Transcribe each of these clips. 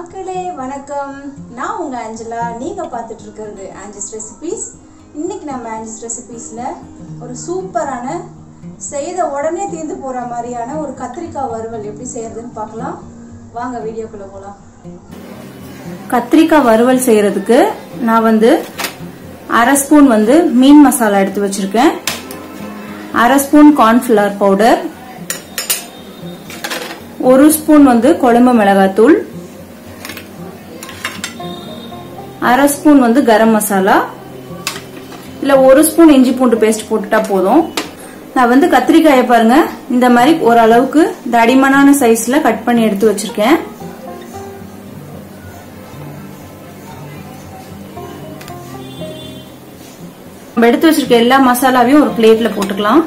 மக்களே வணக்கம் நான் உங்க ஆஞ்சலா நீங்க பார்த்துட்டு இருக்கிறது ஆஞ்சஸ் ரெசிபீஸ் இன்னைக்கு நம்ம ஆஞ்சஸ் ரெசிபீஸ்ல ஒரு சூப்பரான செய்த உடனே தீர்ந்து போற மாதிரியான ஒரு கத்திரிக்காய் வறுவல் எப்படி செய்யறதுன்னு பார்க்கலாம் வாங்க வீடியோக்குள்ள போலாம் கத்திரிக்காய் வறுவல் செய்யறதுக்கு நான் வந்து அரை ஸ்பூன் வந்து மீன் மசாலா எடுத்து வச்சிருக்கேன் அரை ஸ்பூன் கார்ன்ஃபிளவர் பவுடர் ஒரு ஸ்பூன் வந்து குழம்பு மிளகாத்தூள் அரை ஸ்பூன் வந்து கரம் மசாலா இல்ல ஒரு ஸ்பூன் இஞ்சி பூண்டு பேஸ்ட் போட்டுட்டா போதும் நான் வந்து கத்திரிக்காயை பாருங்க இந்த மாதிரி ஓரளவுக்கு தடிமனான சைஸ்ல கட் பண்ணி எடுத்து வச்சிருக்கேன் நம்ம எடுத்து வச்சிருக்க எல்லா மசாலாவையும் ஒரு பிளேட்ல போட்டுக்கலாம்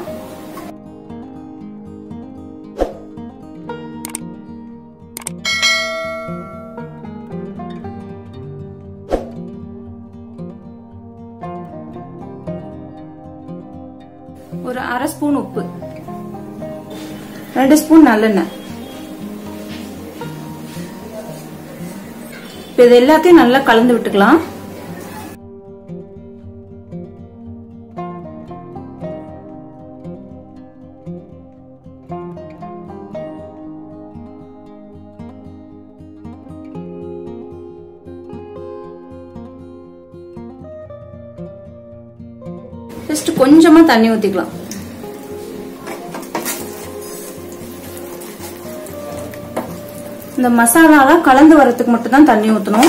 ஒரு அரை ஸ்பூன் உப்பு ரெண்டு ஸ்பூன் நல்லெண்ணெய் இது எல்லாத்தையும் நல்லா கலந்து விட்டுக்கலாம் ஜஸ்ட் கொஞ்சமா தண்ணி ஊத்திக்கலாம் இந்த மசாலாலாம் கலந்து வரதுக்கு மட்டும் தான் தண்ணி ஊத்தணும்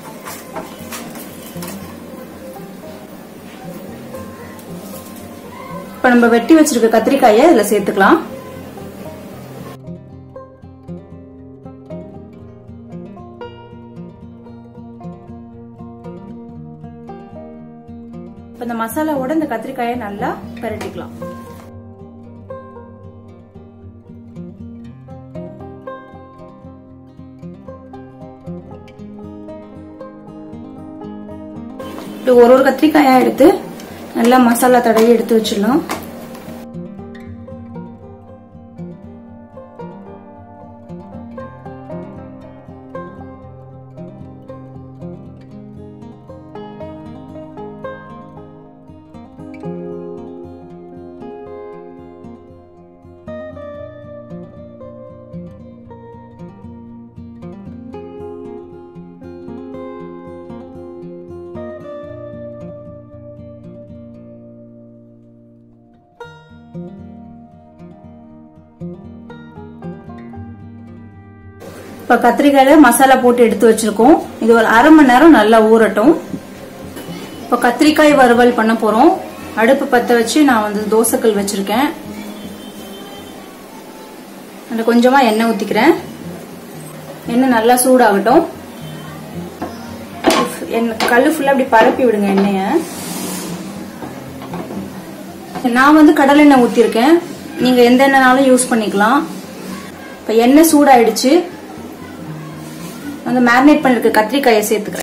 இப்ப நம்ம வெட்டி வச்சிருக்க கத்திரிக்காயை இதுல சேர்த்துக்கலாம் இப்ப இந்த மசாலாவோட இந்த கத்திரிக்காயை நல்லா பரட்டிக்கலாம் இப்படி ஒரு ஒரு கத்திரிக்காயா எடுத்து நல்லா மசாலா தடவி எடுத்து வச்சிடலாம் இப்ப கத்திரிக்காயில மசாலா போட்டு எடுத்து வச்சிருக்கோம் இது ஒரு அரை மணி நேரம் நல்லா ஊறட்டும் இப்ப கத்திரிக்காய் வறுவல் பண்ண போறோம் அடுப்பு பத்த வச்சு நான் வந்து தோசைக்கல் வச்சிருக்கேன் அதில் கொஞ்சமா எண்ணெய் ஊத்திக்கிறேன் எண்ணெய் நல்லா சூடாகட்டும் எண்ணெய் கல் ஃபுல்லா அப்படி பரப்பி விடுங்க எண்ணெய நான் வந்து கடலெண்ணெய் ஊத்திருக்கேன் நீங்க எந்த எண்ணெய்னாலும் யூஸ் பண்ணிக்கலாம் இப்ப எண்ணெய் சூடாயிடுச்சு அந்த மேரினேட் பண்ணிருக்க கத்திரிக்காயை சேர்த்துக்கிறேன்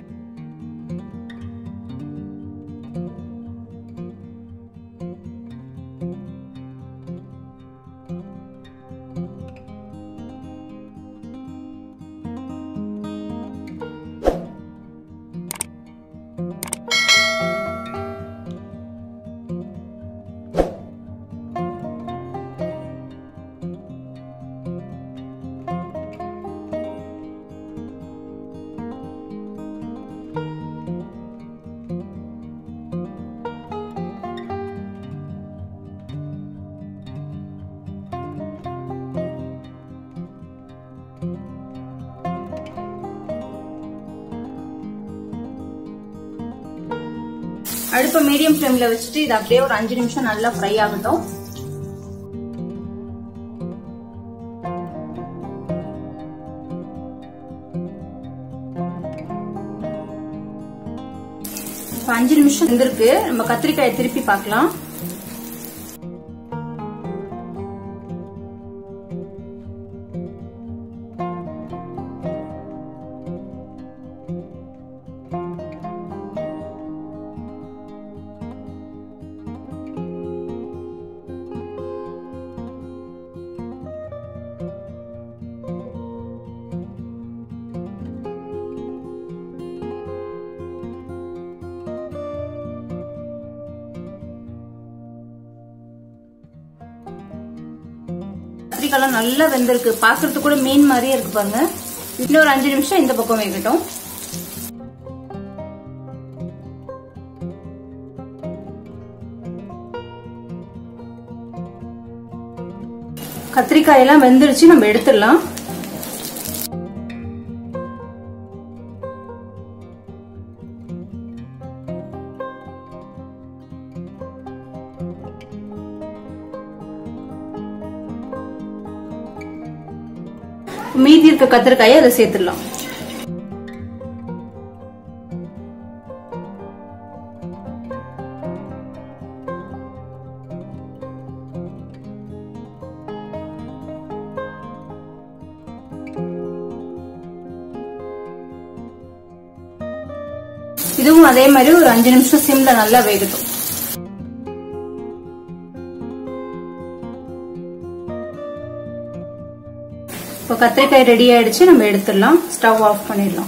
அடுப்பை மீடியம் ஃப்ளேம்ல வச்சுட்டு இது அப்படியே ஒரு அஞ்சு நிமிஷம் நல்லா ஃப்ரை ஆகட்டும் இப்ப அஞ்சு நிமிஷம் இருந்திருக்கு நம்ம கத்திரிக்காயை திருப்பி பார்க்கலாம் கத்திரிக்காய்லாம் நல்லா வெந்திருக்கு பார்க்கறதுக்கு கூட மீன் மாதிரியே இருக்கு பாருங்க இன்னொரு அஞ்சு நிமிஷம் இந்த பக்கம் வேகட்டும் கத்திரிக்காய் எல்லாம் வெந்துருச்சு நம்ம எடுத்துடலாம் மீதி இருக்க கத்திரிக்காயை அதை சேர்த்துடலாம் இதுவும் அதே மாதிரி ஒரு அஞ்சு நிமிஷம் சிம்ல நல்லா வேகட்டும் இப்போ கத்திரிக்காய் ரெடி ஆயிடுச்சு நம்ம எடுத்துடலாம் ஸ்டவ் ஆஃப் பண்ணிடலாம்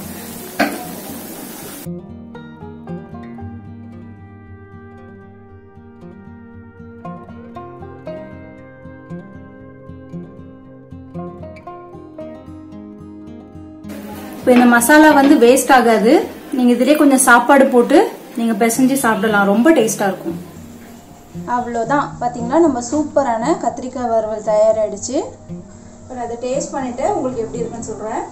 இப்போ இந்த மசாலா வந்து வேஸ்ட் ஆகாது நீங்க இதுலயே கொஞ்சம் சாப்பாடு போட்டு நீங்க பிசைஞ்சு சாப்பிடலாம் ரொம்ப டேஸ்டா இருக்கும் அவ்வளோதான் பார்த்தீங்களா நம்ம சூப்பரான கத்திரிக்காய் வறுவல் தயாராகிடுச்சு இப்போ நான் அதை டேஸ்ட் பண்ணிட்டு உங்களுக்கு எப்படி இருக்குன்னு சொல்கிறேன்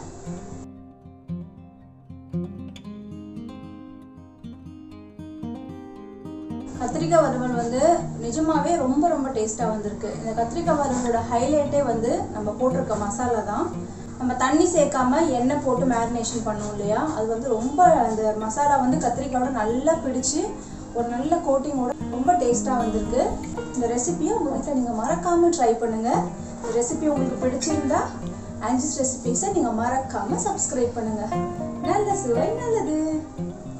கத்திரிக்காய் வறுவல் வந்து நிஜமாவே ரொம்ப ரொம்ப டேஸ்ட்டாக வந்திருக்கு இந்த கத்திரிக்காய் வறுவலோட ஹைலைட்டே வந்து நம்ம போட்டிருக்க மசாலா தான் நம்ம தண்ணி சேர்க்காம எண்ணெய் போட்டு மேரினேஷன் பண்ணோம் இல்லையா அது வந்து ரொம்ப அந்த மசாலா வந்து கத்திரிக்காயோட நல்லா பிடிச்சு ஒரு நல்ல கோட்டிங்கோட ரொம்ப டேஸ்ட்டாக வந்திருக்கு இந்த ரெசிபியை உங்கள் வீட்டில் நீங்கள் மறக்காமல் ட்ரை பண்ணுங்கள் இந்த ரெசிபி உங்களுக்கு பிடிச்சிருந்தா ஆன்ஜிஸ் ரெசிபிஸை நீங்கள் மறக்காமல் சப்ஸ்கிரைப் பண்ணுங்கள் நல்ல சுவை நல்லது